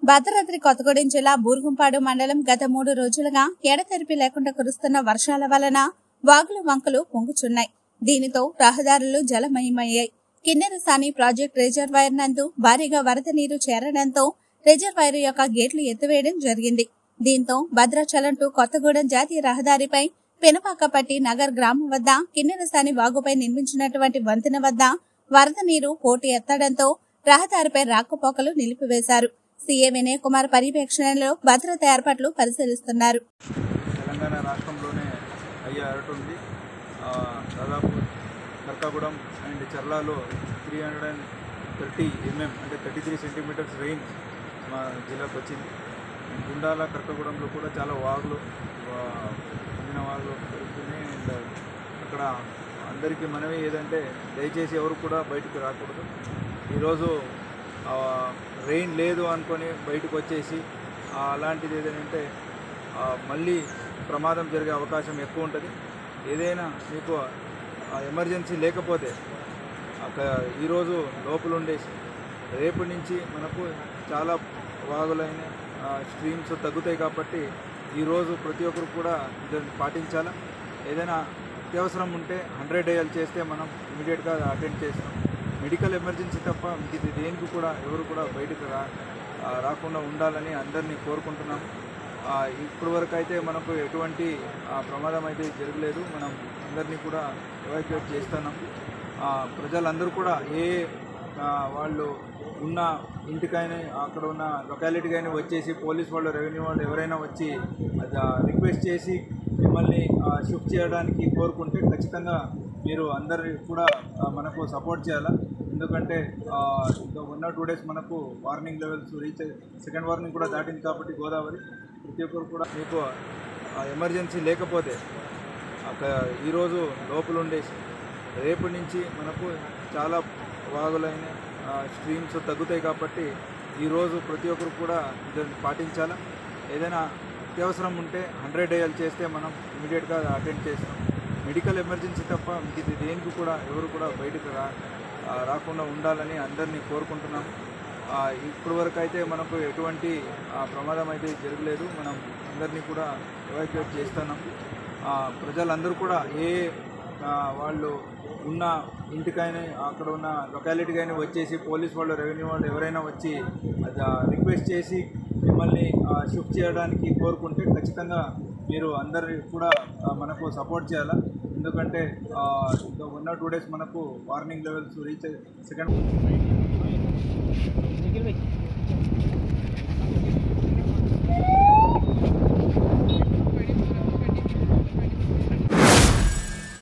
భద్రాద్రి కొత్తగూడెం జిల్లా బూరుగుంపాడు మండలం గత మూడు రోజులుగా ఎడతెరిపి లేకుండా కురుస్తున్న వర్షాల వలన వాగులు వంకలు పొంగుచున్నాయి దీనితో రహదారులు జలమయమయ్యాయి కిన్నెరసాని ప్రాజెక్ట్ రిజర్వాయర్ నందు భారీగా వరద నీరు చేరడంతో రిజర్వాయర్ యొక్క గేట్లు ఎత్తివేయడం జరిగింది దీంతో భద్రాచలం టు కొత్తగూడెం జాతీయ రహదారిపై పినపాకపట్టి నగర్ గ్రామం వద్ద కిన్నెరసాని వాగుపై నిర్మించినటువంటి వంతెన వద్ద వరద నీరు పోటీ ఎత్తడంతో రహదారిపై రాకపోకలు నిలిపివేశారు సీఏ వినయ్ కుమార్ పర్యవేక్షణలో భద్రతా ఏర్పాట్లు పరిశీలిస్తున్నారు తెలంగాణ రాష్ట్రంలోనే అయ్యే అరటి ఉంది ఆ, దాదాపు కర్కాగూడెం అండ్ చర్లాలో three hundred and thirty m m అంటే థర్టీ త్రీ సెంటీమీటర్స్ రెయిన్ మా జిల్లాకు వచ్చింది గుండాల కర్కాగూడెంలో కూడా చాలా వాగులు వా- అందిన వాగులు పెరుగుతున్నాయి అండ్ అక్కడ అందరికీ మనమే ఏదంటే దయచేసి ఎవరు కూడా బయటకు రాకూడదు ఈరోజు రెయిన్ లేదు అనుకొని బయటకు వచ్చేసి ఆ, అలాంటిది ఏదంటే ఆ, మళ్ళీ ప్రమాదం జరిగే అవకాశం ఎక్కువ ఉంటుంది ఏదైనా మీకు ఆ, ఎమర్జెన్సీ లేకపోతే అక్కడ ఈరోజు లోపల ఉండేసి రేపు నుంచి మనకు చాలా వాగులైన ఆ, స్ట్రీమ్స్ తగ్గుతాయి కాబట్టి ఈరోజు ప్రతి ఒక్కరు కూడా దీన్ని పాటించాలా ఏదైనా అత్యవసరం ఉంటే హండ్రెడ్ డేయల్ చేస్తే మనం ఇమీడియట్గా అటెండ్ చేస్తాం మెడికల్ ఎమర్జెన్సీ తప్ప ఇది దేనికి కూడా ఎవరు కూడా బయటకు రా ఆ, రాకుండా ఉండాలని అందరినీ కోరుకుంటున్నాం ఆ, ఇప్పటి వరకు అయితే మనకు ఎటువంటి ఆ, ప్రమాదం అయితే జరగలేదు మనం అందరినీ కూడా ఎవాక్యుయేట్ చేస్తున్నాం ఆ, ప్రజలందరూ కూడా ఏ ఆ, వాళ్ళు ఉన్న ఇంటికైనా అక్కడ ఉన్న లొకాలిటీకైనా వచ్చేసి పోలీస్ వాళ్ళు రెవెన్యూ వాళ్ళు ఎవరైనా వచ్చి అది రిక్వెస్ట్ చేసి మిమ్మల్ని షిఫ్ట్ చేయడానికి కోరుకుంటే ఖచ్చితంగా మీరు అందరి కూడా ఆ, మనకు సపోర్ట్ చేయాలా ఎందుకంటే ఆ, ఇంకా వన్ టూ డేస్ మనకు warning levels reach second warning కూడా దాటింది కాబట్టి గోదావరి ప్రతి ఒక్కరు కూడా మీకు ఎమర్జెన్సీ లేకపోతే అక్కడ ఈరోజు లోపల ఉండేసి రేపు నుంచి మనకు చాలా వాగులైన స్ట్రీమ్స్ తగ్గుతాయి కాబట్టి ఈరోజు ప్రతి ఒక్కరు కూడా దీన్ని పాటించాలా ఏదైనా అత్యవసరం ఉంటే హండ్రెడ్ డేయల్ చేస్తే మనం ఇమీడియట్గా అటెండ్ చేస్తాం మెడికల్ ఎమర్జెన్సీ తప్ప ఇది దేనికి కూడా ఎవరు కూడా బయటకు రా ఆ, రాకుండా ఉండాలని అందరినీ కోరుకుంటున్నాం ఆ, ఇప్పటి వరకు అయితే మనకు ఎటువంటి ఆ, ప్రమాదం అయితే జరగలేదు మనం అందరినీ కూడా ఎవాక్యుయేట్ చేస్తున్నాం ఆ, ప్రజలందరూ కూడా ఏ ఆ, వాళ్ళు ఉన్న ఇంటికైనా అక్కడ ఉన్న లొకాలిటీకైనా వచ్చేసి పోలీస్ వాళ్ళు రెవెన్యూ వాళ్ళు ఎవరైనా వచ్చి అది రిక్వెస్ట్ చేసి మిమ్మల్ని షిఫ్ట్ చేయడానికి కోరుకుంటే ఖచ్చితంగా మీరు అందరి కూడా ఆ, మనకు సపోర్ట్ చేయాలా ఎందుకంటే ఇంకా వన్ టూ డేస్ మనకు వార్నింగ్ లెవెల్స్ రీచ్ సెకండ్